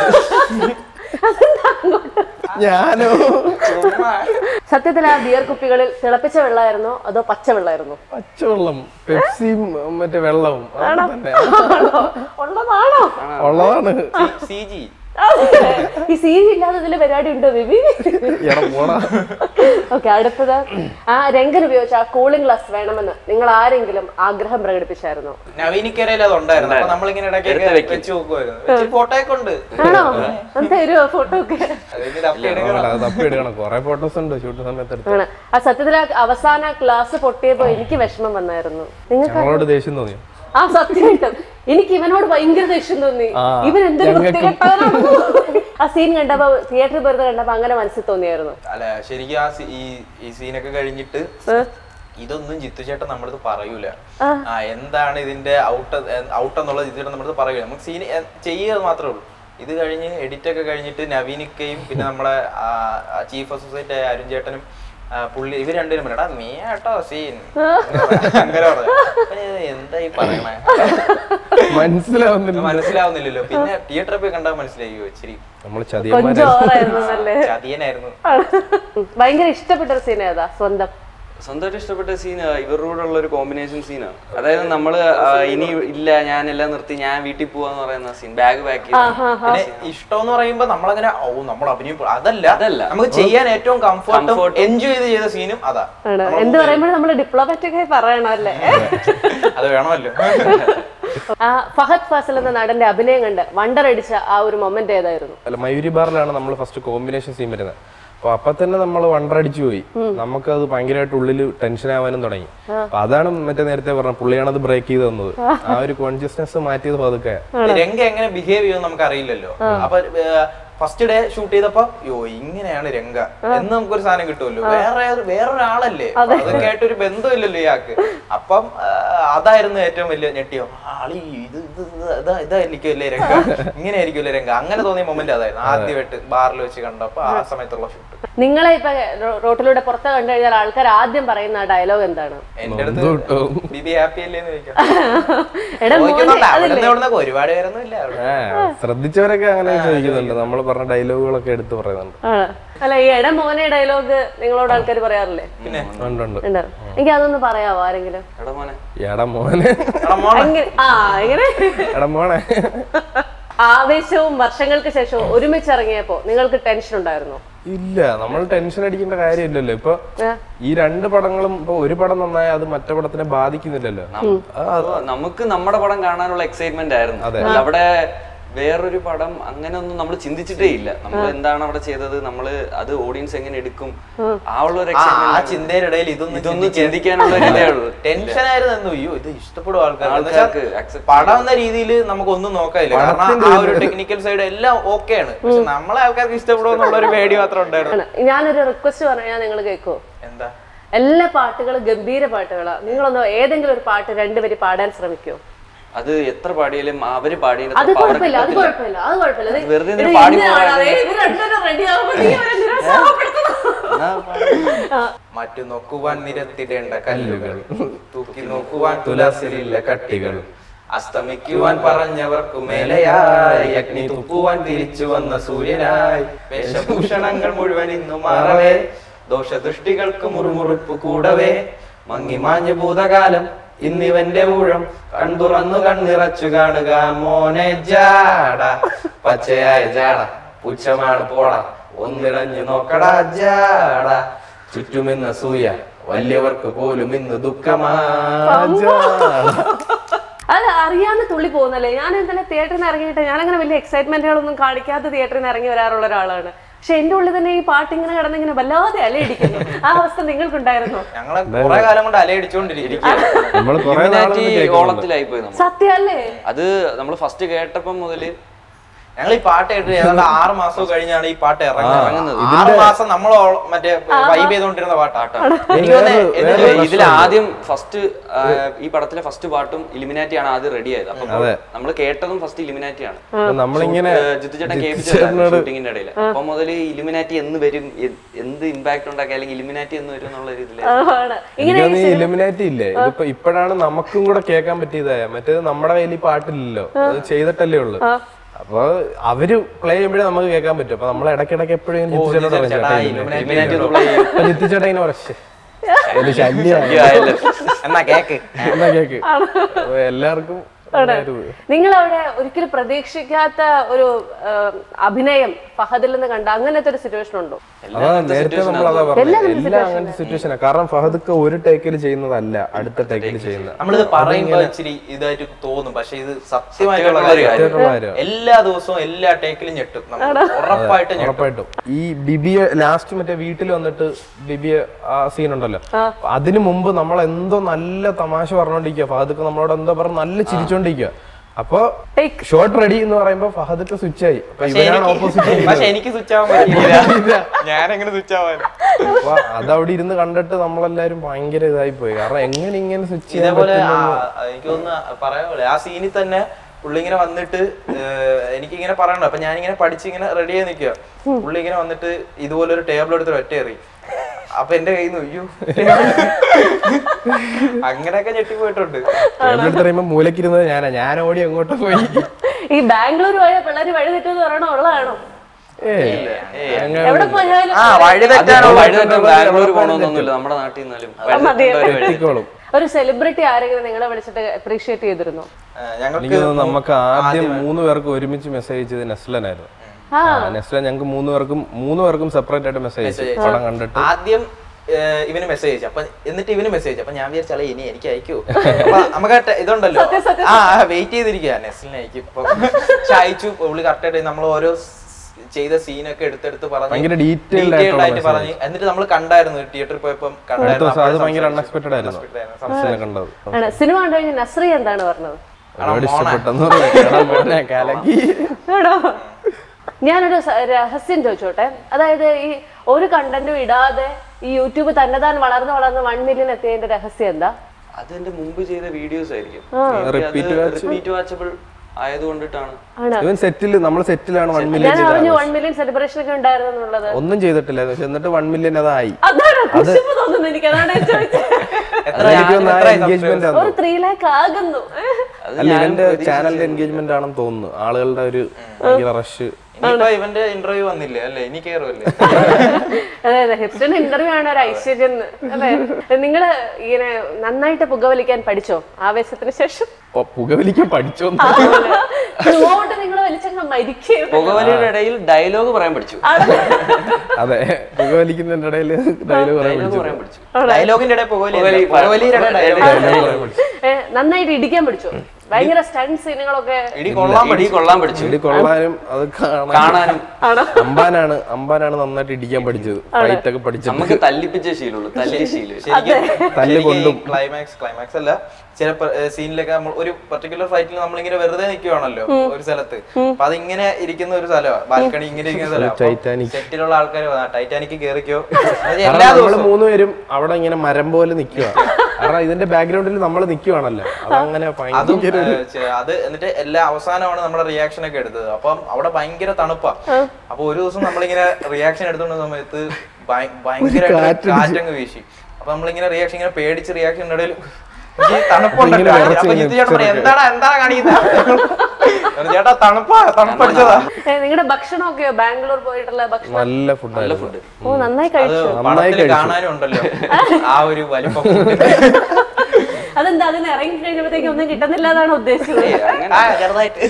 ഞാനോ സത്യത്തിൽ ആ ബിയർ കുപ്പികളിൽ തിളപ്പിച്ച വെള്ളമായിരുന്നോ അതോ പച്ച വെള്ളമായിരുന്നോ പച്ചവെള്ളം പെപ്സിയും മറ്റേ വെള്ളവും അതൊക്കെ തന്നെ ഉള്ളതാണോ ഉള്ളതാണ് സി ജി ഈ സി ഇല്ലാതെ ഇതില് പരിപാടി ഉണ്ടോ ബിബി എടാ പോടാ ഓക്കെ അടുത്തത് ആ രംഗൻ ഉപയോഗിച്ച ആ കൂളിംഗ് ഗ്ലാസ് വേണമെന്ന് നിങ്ങൾ ആരെങ്കിലും ആഗ്രഹം പ്രകടിപ്പിച്ചായിരുന്നോ നവീനിക്കരയിൽ അത് ഉണ്ടായിരുന്നു അപ്പൊ നമ്മളിങ്ങനെ എടുത്ത് ഇടയ്ക്കൊക്കെ വെക്കും. വെച്ച് നോക്കുമായിരുന്നു ഫോട്ടോ ഒക്കെ ഉണ്ട് ആണോ എന്താ തരുമോ ഫോട്ടോ ഒക്കെ അതിന് തപ്പി എടുക്കണം. അത് തപ്പി എടുക്കണം കൊറേ ഫോട്ടോസ് ഉണ്ട് ഷൂട്ട് സമയത്ത് എടുത്ത് ആണ് ആ സത്യത്തിൽ ആ അവസാന ക്ലാസ് പൊട്ടിയപ്പോ എനിക്ക് വിഷമം വന്നായിരുന്നു നിങ്ങൾക്ക് ഞങ്ങളോട് ദേഷ്യം തോന്നിയോ ആ സത്യമായിട്ടും എനിക്ക് ഇവനോട് ഭയങ്കര ദേഷ്യം തോന്നി ആ, ഇവൻ എന്തൊരു ഞങ്ങൾക്കും. വൃത്തികെട്ടവനാണെന്ന്. ആ സീൻ കണ്ടപ്പോ തിയേറ്ററിൽ പോയിരുന്ന് കണ്ടപ്പോ അങ്ങനെ മനസ്സിൽ തോന്നിയായിരുന്നു അല്ല ശരിക്കും ആ സീ- ഈ ഈ സീനൊക്കെ കഴിഞ്ഞിട്ട് ഇതൊന്നും ജിത്തു ചേട്ടൻ നമ്മളത് പറയൂല ആ എന്താണ് ഇതിന്റെ ഔട്ട് ഔട്ട് എന്നുള്ളത് ജിത്തു ചേട്ടൻ നമ്മളത് പറയൂല നമുക്ക് സീൻ ചെയ്യുക മാത്രമേ ഉള്ളൂ ഇത് കഴിഞ്ഞ് എഡിറ്റ് ഒക്കെ കഴിഞ്ഞിട്ട് നവീനിക്കയും പിന്നെ നമ്മളെ ചീഫ് ഓഫ് സൊസൈറ്റി ആയ അരുൺ ചേട്ടനും ആ, പുള്ളി ഇവർ രണ്ടുപേരും പറഞ്ഞു, എടാ നീ കേട്ടോ സീൻ അങ്ങനെ പറഞ്ഞു അപ്പൊ ഞാൻ എന്താ ഈ പറയണേ മനസ്സിലാവുന്നില്ല മനസ്സിലാവുന്നില്ലല്ലോ പിന്നെ തിയേറ്ററിൽ പോയി കണ്ടാൽ മനസ്സിലായി ശരി നമ്മൾ കൊഞ്ചം ചതിയന്മാരെ ഓവറായിരുന്നു നല്ലേ ചതിയനായിരുന്നു ഭയങ്കര ഇഷ്ടപ്പെട്ട ഒരു സീൻ ഏതാ സ്വന്തം സ്വന്തമായിട്ട് ഇഷ്ടപ്പെട്ട സീൻ ഇവരുടെ കൂടെ ഉള്ള ഒരു കോമ്പിനേഷൻ സീനാണ് അതായത് നമ്മള് ആ, ഇനി ഇല്ല ഞാൻ എല്ലാം നിർത്തി ഞാൻ വീട്ടിൽ പോവാന്ന് പറയുന്ന സീൻ ബാഗ് പാക്ക് ചെയ്ത് പിന്നെ ഇഷ്ടം എന്ന് പറയുമ്പോ നമ്മളങ്ങനെ ഓ നമ്മൾ അഭിനയം പോ- അതല്ല അതല്ല. നമുക്ക് ചെയ്യാൻ ഏറ്റവും കംഫർട്ടും Comfort. എൻജോയ് ചെയ്ത് ചെയ്ത സീനും അതാ ആണ് എന്ത് പറയുമ്പോഴും നമ്മള് ഡിപ്ലോമാറ്റിക് ആയി പറയണം അല്ലേ അത് വേണമല്ലോ ആ ഫഹദ് ഫാസിൽ എന്ന നടന്റെ അഭിനയം കണ്ട് വണ്ടർ അടിച്ച ആ ഒരു മൊമെന്റ് ഏതായിരുന്നു അല്ല മയൂരി ബാറിലാണ് നമ്മൾ ഫസ്റ്റ് കോമ്പിനേഷൻ സീൻ വരുന്നത് അപ്പൊ അപ്പൊ തന്നെ നമ്മൾ വണ്ടറടിച്ചു പോയി നമുക്കത് ഭയങ്കരമായിട്ട് ഉള്ളിൽ ടെൻഷൻ ആവാനും തുടങ്ങി അപ്പൊ അതാണ് മറ്റേ നേരത്തെ പറഞ്ഞ പുള്ളിയാണത് ബ്രേക്ക് ചെയ്ത് തന്നത് ആ ഒരു കോൺഷ്യസ്നെസ് മാറ്റിയത് പതുക്കെ രംഗ എങ്ങനെ ബിഹേവ് ചെയ്യുമെന്ന് നമുക്ക് അറിയില്ലല്ലോ അപ്പൊ ഫസ്റ്റ് ഡേ ഷൂട്ട് ചെയ്തപ്പോ യോ ഇങ്ങനെയാണ് രംഗ എന്ന് നമുക്കൊരു സാധനം കിട്ടുമല്ലോ വേറെ വേറൊരാളല്ലേ അപ്പൊ അതൊക്കെ ആയിട്ട് ഒരു ബന്ധമില്ലല്ലോ ഇയാൾക്ക് അപ്പം ആ, അതായിരുന്നു ഏറ്റവും വലിയ ഞെട്ടിയോ ആളി ഇത് ഇത് ഇത് ഇതാ ഇതായിരിക്കുമല്ലേ രംഗ ഇങ്ങനെ ആയിരിക്കുമല്ലേ രംഗ അങ്ങനെ തോന്നിയ മൊമെന്റ് അതായിരുന്നു ആദ്യമായിട്ട് ബാറിൽ വെച്ച് കണ്ടപ്പോ ആ സമയത്തുള്ള ഷൂട്ട് നിങ്ങളെ ഇപ്പൊ റോ- റോട്ടിലൂടെ പുറത്ത് കണ്ടു കഴിഞ്ഞാൽ ആൾക്കാർ ആദ്യം പറയുന്ന ഡയലോഗ് എന്താണ് എന്റെ നൊന്ത് അടുത്ത് കിട്ടും. ബിബി ഹാപ്പി അല്ലേ എന്ന് ചോദിക്കാം എടാ മോനെ ചോദിക്കുന്നുണ്ട് അവിടെ അതില്ലേ നിന്ന് ഇവിടുന്നൊക്കെ ഒരുപാട് പേരൊന്നും ഇല്ല അവിടെ ആ, ശ്രദ്ധിച്ചവരൊക്കെ അങ്ങനെ ചോദിക്കുന്നുണ്ട് നമ്മൾ പറഞ്ഞ ഡയലോഗുകളൊക്കെ എടുത്ത് പറയുന്നുണ്ട് ആണ് അല്ല ഈ എട മോനെ ഡയലോഗ് നിങ്ങളോട് ആൾക്കാർ പറയാറില്ലേ പിന്നെ ഉണ്ട് ഉണ്ട് ഉണ്ട് എനിക്ക് അതൊന്ന് പറയാവോ ആരെങ്കിലും എടാ മോനെ എടാ മോനെ എടാ മോനെ, എങ്ങനെ ആ എങ്ങനെ എടാ മോനെ ആവേശവും വർഷങ്ങൾക്ക് ശേഷവും ഒരുമിച്ച് ഇറങ്ങിയപ്പോ നിങ്ങൾക്ക് ടെൻഷൻ ഉണ്ടായിരുന്നോ ഇല്ല നമ്മൾ ടെൻഷൻ അടിക്കേണ്ട കാര്യമില്ലല്ലോ ഇപ്പൊ ഏ? ഈ രണ്ട് പടങ്ങളും ഇപ്പൊ ഒരു പടം നന്നായ അത് മറ്റേ പടത്തിനെ ബാധിക്കുന്നില്ലല്ലോ അപ്പൊ നമുക്ക് നമ്മുടെ പടം കാണാനുള്ള എക്സൈറ്റ്മെന്റ് ആയിരുന്നു അല്ല അവിടെ വേറൊരു പടം അങ്ങനെ ഒന്നും നമ്മൾ ചിന്തിച്ചിട്ടേ ഇല്ല നമ്മൾ എന്താണ് അവിടെ ചെയ്തത് നമ്മൾ അത് ഓഡിയൻസ് എങ്ങനെ എടുക്കും ആ ഉള്ള ഒരു ആ ആ എക്സൈറ്റ്മെന്റ് ചിന്തയുടെ ഇടയിൽ ഇതൊന്നും ഇതൊന്നും ചിന്തിക്കാനുള്ള ഒരു ഇതേ ഉള്ളൂ ടെൻഷൻ ആയിരുന്നു എന്തോ അയ്യോ ഇത് ഇഷ്ടപ്പെടും ആൾക്കാർ ആൾക്കാർക്ക് accept പടം എന്ന രീതിയിൽ നമുക്ക് ഒന്നും നോക്കാനില്ല കാരണം ആ ഒരു ടെക്നിക്കൽ സൈഡ് എല്ലാം ഓക്കെയാണ് പക്ഷെ നമ്മളെ ആൾക്കാർക്ക് ഇഷ്ടപ്പെടും എന്നുള്ള ഒരു പേടി മാത്രം ഉണ്ടായിരുന്നു ആണ്. ഞാനൊരു റിക്വസ്റ്റ് പറഞ്ഞാൽ നിങ്ങൾ കേൾക്കുമോ എന്താ എല്ലാ പാട്ടുകളും ഗംഭീര പാട്ടുകളാ നിങ്ങളൊന്ന് ഏതെങ്കിലും ഒരു പാട്ട് രണ്ടുപേര് പാടാൻ ശ്രമിക്കോ അത് എത്ര പാടിയാലും അവര് പാടിയത് അത് കുഴപ്പമില്ല അത് കുഴപ്പമില്ല അത് കുഴപ്പമില്ല ഇത് വെറുതെ ഇത് ഇങ്ങനെ പാടി ഇന്നയാളാ, പോകാൻ ദേ ഇവര് രണ്ടുപേരും ready ആവുമ്പോ നീ അവരെ നിരുത്സാഹപ്പെടുത്തുന്നു. മറ്റു നോക്കുവാൻ നിരത്തിടേണ്ട കല്ലുകൾ തൂക്കി നോക്കുവാൻ തുലാസിലില്ല കട്ടികൾ അസ്തമിക്കുവാൻ പറഞ്ഞവർക്ക് മേലെയായി അഗ്നി തുപ്പുവാൻ തിരിച്ചു വന്ന സൂര്യനായി വേഷഭൂഷണങ്ങൾ മുഴുവൻ ഇന്നു മാറവേ ദോഷദൃഷ്ടികൾക്ക് മുറുമുറുപ്പ് കൂടവേ മങ്ങി മാഞ്ഞു ഭൂതകാലം ഇന്നിവന്റെ ഊഴം കൺതുറന്നു കണ്ണിറച്ചു കാണുക മോനെ ജാട പച്ചയായ ജാട പുച്ഛമാണ് പോട ഒന്നിടഞ്ഞു നോക്കടാ ജാട ചുറ്റുമിന്ന് സൂയ വലിയവർക്ക് പോലും ഇന്ന് ദുഃഖമാ അത് അറിയാതെ തുള്ളി പോകുന്നല്ലേ ഞാൻ ഇന്നലെ തിയേറ്ററിൽ നിന്ന് ഇറങ്ങിയിട്ട് ഞാൻ അങ്ങനെ വലിയ എക്സൈറ്റ്മെന്റുകളൊന്നും കാണിക്കാതെ തിയേറ്ററിൽ നിന്ന് ഇറങ്ങി വരാറുള്ള ഒരാളാണ് പക്ഷെ എന്റെ ഉള്ളിൽ തന്നെ ഈ പാട്ട് ഇങ്ങനെ കിടന്ന് ഇങ്ങനെ വല്ലാതെ അലയിടിക്കുന്നു ആ അവസ്ഥ നിങ്ങൾക്കുണ്ടായിരുന്നോ ഞങ്ങളെ കുറെ കാലം കൊണ്ട് അലയടിച്ചോണ്ടിരിക്കുക നമ്മൾ കുറെ Illuminati ഓളത്തിലായി പോയി നമ്മൾ സത്യല്ലേ അത് നമ്മൾ ഫസ്റ്റ് കേട്ടപ്പം മുതല് ഞങ്ങൾ ഈ പാട്ട് കേട്ട് ഏതാണ്ട് ആറ് മാസം കഴിഞ്ഞാണ് ഈ പാട്ട് ഇറങ്ങുന്നത് ഇറങ്ങുന്നത്. ആറ് മാസം നമ്മൾ മറ്റേ വൈബ് ചെയ്തോണ്ടിരുന്ന പാട്ടാണ് എനിക്ക് വേറെ- തോന്നുന്നത് വേറെ ഇതില് ഇതിൽ ആദ്യം ഫസ്റ്റ് ഈ പടത്തിലെ ഫസ്റ്റ് പാട്ടും ഇലിമിനാറ്റി ആണ് ആദ്യം റെഡി ആയത് അപ്പൊ അതെ. നമ്മൾ കേട്ടതും ഫസ്റ്റ് ഇലിമിനാറ്റി ആണ് അപ്പൊ നമ്മളിങ്ങനെ ജിത്തു ചേട്ടൻ ജിത്തു കേൾപ്പിച്ച ചേട്ടനോട് ഷൂട്ടിങ്ങിന്റെ ഇടയിൽ അപ്പൊ മുതൽ ഇലിമിനാറ്റി എന്ന് വരും എ- എന്ത് ഇമ്പാക്ട് ഉണ്ടാക്കി അല്ലെങ്കിൽ ഇലിമിനാറ്റി എന്ന് വരും എന്നുള്ള ഒരു ഇതില് ആണ്. ഇങ്ങനെ എനിക്ക് തോന്നുന്നു ഈ ഇലുമിനാറ്റി ഇല്ലേ ഇതിപ്പോ ഇപ്പോഴാണ് നമുക്കും കൂടെ കേൾക്കാൻ പറ്റിയതായ മറ്റേത് നമ്മുടെ കയ്യിൽ ഈ പാട്ടില്ലല്ലോ അത് ചെയ്തിട്ടല്ലേ ഉള്ളു അപ്പൊ അവര് പ്ലേ ചെയ്യുമ്പോഴേ നമുക്ക് കേൾക്കാൻ പറ്റും അപ്പൊ നമ്മൾ ഇടയ്ക്കിടയ്ക്ക് എപ്പോഴും ജിത്തുചേട്ടൻ പറയും, ചേട്ടാ Illuminati Illuminati ഒന്ന് play ചെയ്യും. അപ്പൊ ജിത്തുചേട്ടൻ ഇങ്ങനെ പറശ്ശേ ഒരു ശല്യമാണ് ആയല്ലോ. എന്നാ കേക്ക് എന്നാ കേക്ക് അപ്പൊ എല്ലാവർക്കും ഒരു നിങ്ങൾ അവിടെ ഒരിക്കലും പ്രതീക്ഷിക്കാത്ത ഒരു ആ, അഭിനയം ഫഹദിൽ നിന്ന് കണ്ട അങ്ങനത്തെ ഒരു സിറ്റുവേഷൻ ഉണ്ടോ അതാ നേരത്തെ നമ്മൾ അതാ പറഞ്ഞത് എല്ലാം അങ്ങനത്തെ സിറ്റുവേഷനാ കാരണം ഫഹദൊക്കെ ഒരു ടേക്കിൽ ചെയ്യുന്നതല്ല അടുത്ത ടേക്കിൽ ചെയ്യുന്നത് നമ്മളിത് പറയുമ്പോ ഇച്ചിരി ഇതായിട്ട് തോന്നും പക്ഷെ ഇത് സത്യമായിട്ടുള്ള സത്യമായിട്ടുള്ള കാര്യമാണ് സത്യമായിട്ടുള്ള കാര്യമാണ്. എല്ലാ ദിവസവും എല്ലാ ടേക്കിലും ഞെട്ടും നമ്മൾ ഉറപ്പായിട്ട് ഞെട്ടും ഉറപ്പായിട്ടും ഈ ബിബിയെ ലാസ്റ്റ് മറ്റേ വീട്ടിൽ വന്നിട്ട് ബിബിയെ ആ സീൻ ഉണ്ടല്ലോ അതിനു മുമ്പ് നമ്മൾ എന്തോ നല്ല തമാശ പറഞ്ഞോണ്ടിരിക്കുക ഫഹദക്ക് നമ്മളോട് എന്തോ പറഞ്ഞ് നല്ല ചിരിച്ചോണ്ടിരിക്കുക അപ്പൊ Take. ഷോട്ട് റെഡി എന്ന് പറയുമ്പോ ഫഹദക്ക് സ്വിച്ച് ആയി അപ്പൊ പക്ഷെ ഇവനാണ് എനിക്ക് ഓപ്പോസിറ്റ് പക്ഷെ എനിക്ക് സ്വിച്ച് ആവാൻ പറ്റില്ല ഞാനെങ്ങനെ സ്വിച്ച് ആവാൻ അപ്പൊ അതവിടെ ഇരുന്ന് കണ്ടിട്ട് നമ്മളെല്ലാരും ഭയങ്കര ഇതായി പോയി കാരണം എങ്ങനെ ഇങ്ങനെ സ്വിച്ച് ചെയ്യാൻ ഇതേപോലെ പറ്റുന്നു ആ, എനിക്ക് തോന്നുന്നു പറയാ ആ സീനിൽ തന്നെ പുള്ളി ഇങ്ങനെ വന്നിട്ട് എനിക്ക് ഇങ്ങനെ പറയണ്ട അപ്പൊ ഞാനിങ്ങനെ പഠിച്ച് ഇങ്ങനെ റെഡി ആയി നിൽക്കുക പുള്ളി ഇങ്ങനെ വന്നിട്ട് ഇതുപോലെ ഒരു ടേബിൾ എടുത്ത് ഒറ്റ എറി അപ്പൊ എന്റെ കയ്യിൽ നിന്ന് അയ്യോ അങ്ങനെയൊക്കെ ഞെട്ടിപ്പോയിട്ടുണ്ട് എടുത്ത് പറയുമ്പോ മൂലക്കിരുന്നത് ഞാനാ ഞാൻ ഓടി അങ്ങോട്ട് പോയി ഈ ബാംഗ്ലൂർ പോയ പിള്ളേര് വഴി തെറ്റെന്ന് പറയണോ ഉള്ളതാണോ ഏയ് അങ്ങനെ എവിടെ പോയാലും ആ വഴി അത് തെറ്റാനുള്ള വഴി തെറ്റാൻ ബാംഗ്ലൂർ പോകണമെന്നൊന്നുമില്ല നമ്മുടെ നാട്ടിൽ നിന്നാലും മതി. തെറ്റിക്കോളും ഒരു സെലിബ്രിറ്റി ആരെങ്കിലും നിങ്ങളെ വിളിച്ചിട്ട് അപ്രീഷിയേറ്റ് ചെയ്തിരുന്നോ എനിക്ക് ഞങ്ങൾക്ക് തോന്നുന്നു നമുക്ക് ആദ്യം മൂന്ന് പേർക്ക് ഒരുമിച്ച് മെസ്സേജ് ചെയ്തത് നെസ്ലനായിരുന്നു ആ ആ, നെസ്ല ഞങ്ങൾക്ക് മൂന്ന് പേർക്കും മൂന്ന് പേർക്കും സെപ്പറേറ്റ് ആയിട്ട് മെസ്സേജ് അയച്ചു പടം കണ്ടിട്ട് ആദ്യം ഏഹ്, ഇവന് മെസ്സേജ് അയച്ചു അപ്പൊ എന്നിട്ട് ഇവന് മെസ്സേജ് അപ്പൊ ഞാൻ വിചാരിച്ചാലേ ഇനി എനിക്ക് അയക്കൂ അപ്പൊ നമുക്ക് ആ ടെ- ഇതുണ്ടല്ലോ ആ വെയിറ്റ് ചെയ്തിരിക്കുക നെസ്ലിനെ അയക്കും ഇപ്പൊ പക്ഷെ അയച്ചു പുള്ളി കറക്റ്റ് ആയിട്ട് നമ്മൾ ഓരോ സ് ചെയ്ത സീനൊക്കെ എടുത്തെടുത്ത് പറഞ്ഞ് ഭയങ്കര detailed detailed ആയിട്ടുള്ള ആയിട്ട് പറഞ്ഞ് എന്നിട്ട് നമ്മൾ കണ്ടായിരുന്നു തിയേറ്ററിൽ പോയപ്പോ അടുത്ത ദിവസം അത് ഭയങ്കര കണ്ടായിരുന്നു അൺഎക്സ്പെക്ടഡ് ആയിരുന്നു നെസ്ലിനെ കണ്ടത് ആണ് സിനിമ കണ്ടു കഴിഞ്ഞ് നസ്രി എന്താണ് പറഞ്ഞത് ഒരുപാട് ഇഷ്ടപ്പെട്ടെന്ന് പറഞ്ഞു. എടാ മോനെ, കലക്കി ആണോ ഞാനൊരു സ- രഹസ്യം ചോദിച്ചോട്ടെ അതായത് ഈ ഒരു കണ്ടന്റും ഇടാതെ ഈ യൂട്യൂബ് തന്നെതാൻ വളർന്ന് വളർന്ന് വൺ മില്യൺ എത്തിയതിന്റെ രഹസ്യം എന്താ അത് എന്റെ മുമ്പ് ചെയ്ത വീഡിയോസ് ആയിരിക്കും Repeat watch. റിപ്പീറ്റ് വാച്ചബിൾ ആയതുകൊണ്ടിട്ടാണ് ആണ് ഇവൻ സെറ്റിൽ നമ്മൾ സെറ്റിലാണ് വൺ മില്യൺ ഞാൻ അറിഞ്ഞു വൺ മില്യൺ സെലിബ്രേഷൻ ഒക്കെ ഉണ്ടായിരുന്നു എന്നുള്ളത് ഒന്നും ചെയ്തിട്ടില്ല പക്ഷെ എന്നിട്ട് വൺ മില്യൺ അതായി അതാണ് കുശിപ്പ് തോന്നുന്നു എനിക്ക് അതാണ് ഞാൻ ചോദിച്ചത് എത്ര അതെനിക്ക് തോന്നുന്നു ആ എത്രയായി എൻഗേജ്മെന്റ് ആണ് ഒരു ത്രീ ലാക്ക് ആകുന്നു അത് അല്ല ഞാൻ ഇവന്റെ ചാനലിന്റെ എൻഗേജ്മെന്റ് ആണെന്ന് തോന്നുന്നു ആളുകളുടെ ഒരു ഭയങ്കര റഷ് ഇനിയിപ്പോ ഇവന്റെ ഇന്റർവ്യൂ വന്നില്ലേ അല്ലേ ഇനി കയറുമല്ലേ അതെ അതെ ഹിപ്സ്റ്റൺ ഇന്റർവ്യൂ ആണ് ഒരു ഐശ്വര്യം അതെ നിങ്ങള് ഇങ്ങനെ നന്നായിട്ട് പുകവലിക്കാൻ പഠിച്ചോ ആവേശത്തിന് ശേഷം പുകവലിക്കാൻ പഠിച്ചോന്ന് ത്രൂഔട്ട് നിങ്ങൾ വലിച്ചങ്ങ് മരിക്കുകയും പുകവലിയുടെ ഇടയിൽ ഡയലോഗ് പറയാൻ പഠിച്ചു അതെ പുകവലിക്കുന്നതിന്റെ ഇടയിൽ ഡയലോഗ് പറയാൻ ഡയലോഗ് പഠിച്ചു പറയാൻ പഠിച്ചു ഡയലോഗിന്റെ ഇടയിൽ പുകവലി പുകവലി പുകവലിയുടെ ഇടയിൽ dialogue. ഡയലോഗ് പറയാൻ പഠിച്ചു ഏ, നന്നായിട്ട് ഇടിക്കാൻ പഠിച്ചോ ഭയങ്കര സ്റ്റണ്ട് സീനുകളൊക്കെ ഇടി കൊള്ളാൻ ഇടി കൊള്ളാൻ പഠിച്ചു ഇടി കൊള്ളാനും അത് കാണാൻ കാണാനും അമ്പാനാണ് അമ്പാനാണ് നന്നായിട്ട് ഇടിക്കാൻ പഠിച്ചത് ഫൈറ്റ് ഒക്കെ പഠിച്ചത് നമുക്ക് തല്ലിപ്പിച്ച ശീലമുള്ളൂ തല്ലിയ ശീലം തല്ല് കൊണ്ടും. ക്ലൈമാക്സ് ക്ലൈമാക്സ് അല്ല ചില സീനിലൊക്കെ നമ്മൾ ഒരു പർട്ടിക്കുലർ ഫൈറ്റിൽ നമ്മളിങ്ങനെ വെറുതെ നിൽക്കുവാണല്ലോ ഒരു സ്ഥലത്ത് അപ്പൊ അതിങ്ങനെ ഇരിക്കുന്ന ഒരു സ്ഥലമാണ് ബാൽക്കണി ഇങ്ങനെ ഇരിക്കുന്ന സ്ഥലം Titanic. സെറ്റിലുള്ള ആൾക്കാർ ടൈറ്റാനിക്ക് കേറിക്കോ അത് കാരണം എല്ലാ നമ്മള് ദിവസവും മൂന്നുപേരും അവിടെ ഇങ്ങനെ മരം പോലെ നിൽക്കുക കാരണം ഇതിന്റെ ബാക്ക്ഗ്രൗണ്ടിൽ നമ്മൾ നിൽക്കുവാണല്ലോ അതങ്ങനെ അതും ഭയങ്കര ഒരു ഏഹ്, ചെ- അത് എന്നിട്ട് എല്ലാ അവസാനമാണ് നമ്മുടെ റിയാക്ഷൻ ഒക്കെ എടുത്തത് അപ്പം അവിടെ ഭയങ്കര തണുപ്പാ അപ്പൊ ഒരു ദിവസം നമ്മളിങ്ങനെ റിയാക്ഷൻ എടുത്തുകൊണ്ട സമയത്ത് ഭയ- ഭയങ്കര കാറ്റടിച്ച്. കാറ്റങ്ങ് വീശി അപ്പൊ നമ്മളിങ്ങനെ റിയാക്ഷൻ ഇങ്ങനെ പേടിച്ച് റിയാക്ഷൻ ഇടയിൽ തണുപ്പുണ്ടല്ലോ ഇങ്ങനെ വിറച്ച് അപ്പൊ ഇങ്ങനെ ജിത്തു ചേട്ടൻ പറയും, എന്താടാ എന്താ കാണിക്കുന്നത് ചേട്ടാ തണുപ്പാ തണുപ്പടിച്ചതാ നിങ്ങളുടെ ഭക്ഷണമൊക്കെയോ ബാംഗ്ലൂർ പോയിട്ടുള്ള ഭക്ഷണം നല്ല ഫുഡായിരുന്നു ഫുഡ് ഓ നന്നായി അത് കഴിച്ചു നന്നായി പടത്തിൽ കഴിച്ചു. കാണാനും ഉണ്ടല്ലോ ആ ഒരു വലിപ്പം അതെന്താ അതിന് ഇറങ്ങി കഴിഞ്ഞപ്പോഴത്തേക്ക് ഒന്നും കിട്ടുന്നില്ല എന്നാണ് ഉദ്ദേശിച്ചത് അങ്ങനെ ആ, ചെറുതായിട്ട്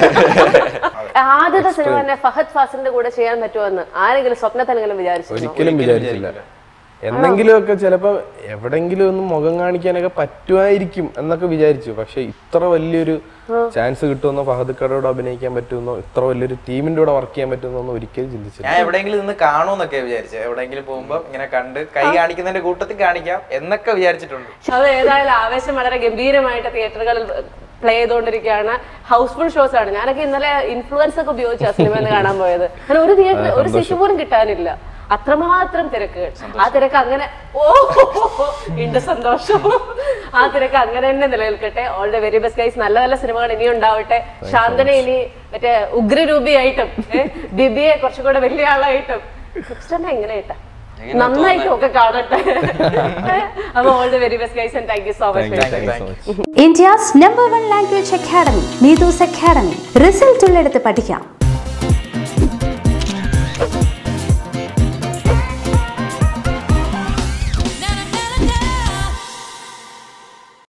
ആദ്യത്തെ സിനിമ തന്നെ ഫഹദ് ഫാസിന്റെ കൂടെ ചെയ്യാൻ പറ്റുമെന്ന് ആരെങ്കിലും സ്വപ്നത്തിലെങ്കിലും വിചാരിച്ചു ഒരിക്കലും വിചാരിച്ചില്ല എന്തെങ്കിലുമൊക്കെ ചിലപ്പോ എവിടെങ്കിലും ഒന്ന് മുഖം കാണിക്കാനൊക്കെ പറ്റുമായിരിക്കും എന്നൊക്കെ വിചാരിച്ചു പക്ഷെ ഇത്ര വലിയൊരു ചാൻസ് കിട്ടുമെന്നോ ഫഹദ് കടയോട് അഭിനയിക്കാൻ പറ്റുമെന്നോ ഇത്ര വലിയൊരു ടീമിന്റെ കൂടെ വർക്ക് ചെയ്യാൻ പറ്റുമെന്നോ ഒരിക്കലും ചിന്തിച്ചില്ല ഞാൻ എവിടെയെങ്കിലും നിന്ന് കാണുമെന്നൊക്കെ വിചാരിച്ചത് എവിടെയെങ്കിലും പോകുമ്പോ ഇങ്ങനെ കണ്ട് കൈ കാണിക്കുന്നതിന്റെ കൂട്ടത്തിൽ കാണിക്കാം എന്നൊക്കെ വിചാരിച്ചിട്ടുണ്ട് അത് ഏതായാലും ആവേശം വളരെ ഗംഭീരമായിട്ട് തിയേറ്ററുകളിൽ പ്ലേ ചെയ്തുകൊണ്ടിരിക്കുകയാണ് ഹൗസ്ഫുൾ ഷോസ് ആണ് ഞാനൊക്കെ ഇന്നലെ ഇൻഫ്ലുവൻസ് ഒക്കെ ഉപയോഗിച്ചാ സിനിമ എന്ന് കാണാൻ പോയത് അങ്ങനെ ഒരു തിയേറ്റർ ഒരു സീറ്റ് പോലും കിട്ടാനില്ല അത്രമാത്രം തിരക്കുകൾ ആ തിരക്ക് അങ്ങനെ ഓ ഉണ്ട് സന്തോഷം ആ തിരക്ക് അങ്ങനെ തന്നെ നിലനിൽക്കട്ടെ all the very best guys നല്ല നല്ല സിനിമകൾ ഇനിയും ഉണ്ടാവട്ടെ ശാന്തനെ ഇനി മറ്റേ ഉഗ്രരൂപിയായിട്ടും ഏ, ബിബിയെ കുറച്ചുകൂടെ വലിയ ആളായിട്ടും ക്രിസ്റ്റനെ എങ്ങനെയായിട്ടാ നന്നായിട്ടും ഒക്കെ കാണട്ടെ അപ്പൊ all the very best guys and thank you so much India's number one language academy, Nidus Academy. Result ഉള്ളിടത്ത് പഠിക്കാം